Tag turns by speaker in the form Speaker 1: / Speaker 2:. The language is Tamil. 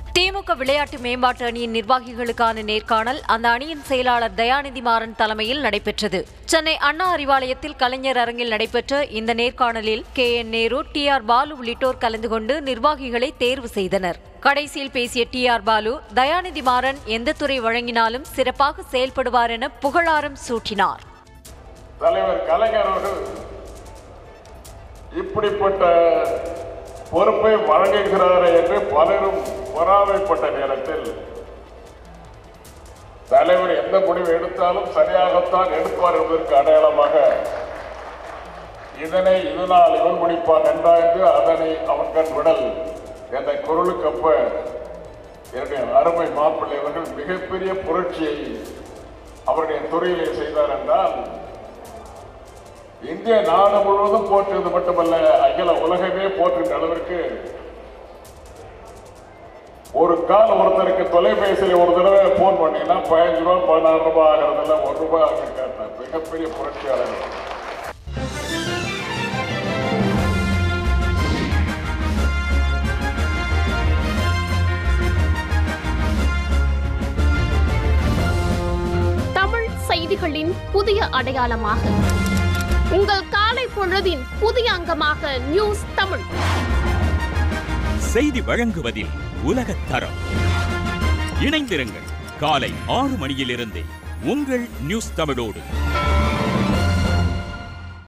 Speaker 1: திமுக விளையாட்டு மேம்பாட்டு அணியின் நிர்வாகிகளுக்கான நேர்காணல் அந்த அணியின் செயலாளர் தயாநிதி மாறன் தலைமையில் நடைபெற்றது சென்னை அண்ணா அறிவாலயத்தில் கலைஞர் அரங்கில் நடைபெற்ற இந்த நேர்காணலில் K N Nehru T R Baalu உள்ளிட்டோர் கலந்து கொண்டு நிர்வாகிகளை தேர்வு செய்தனர் கடைசியில் பேசிய டி ஆர் பாலு தயாநிதி மாறன் எந்த துறை வழங்கினாலும் சிறப்பாக செயல்படுவார் என புகழாரம் சூட்டினார்
Speaker 2: தலைவர் கலைஞர் அவர்கள் இப்படிப்பட்ட பொறுப்பை வழங்குகிறார் என்று பலரும் பொறாமைப்பட்ட நேரத்தில் தலைவர் எந்த முடிவு எடுத்தாலும் சரியாகத்தான் எடுப்பார் என்பதற்கு அடையாளமாக இதனை இதனால் இவன் முடிப்பான் என்றாய்ந்து அதனை அவன் கண் விடல் என்ற குரலுக்கப்ப என்னுடைய அருமை மாப்பிள்ளை அவர்கள் மிகப்பெரிய புரட்சியை அவருடைய துறையிலே செய்தார் என்றால் இந்திய நாடு முழுவதும் போற்றுவது மட்டுமல்ல அகில உலகமே போற்றுகின்ற அளவிற்கு ஒரு கால் ஒருத்தருக்கு தொலைபேசியில் ஒரு தடவை போன் பண்ணீங்கன்னா பதினஞ்சு ரூபாய் பதினாறு ரூபாய் ஆகிறதுல ஒரு ரூபாய் ஆகி காட்டினார் மிகப்பெரிய புரட்சியாளர்
Speaker 3: தமிழ் செய்திகளின் புதிய அடையாளமாக உங்கள் காலை பொழுதின் புதிய அங்கமாக நியூஸ் தமிழ்
Speaker 4: செய்தி வழங்குவதில் உலகத் தரம் இணைந்திருங்கள் காலை ஆறு மணியிலிருந்தே உங்கள் நியூஸ் தமிழோடு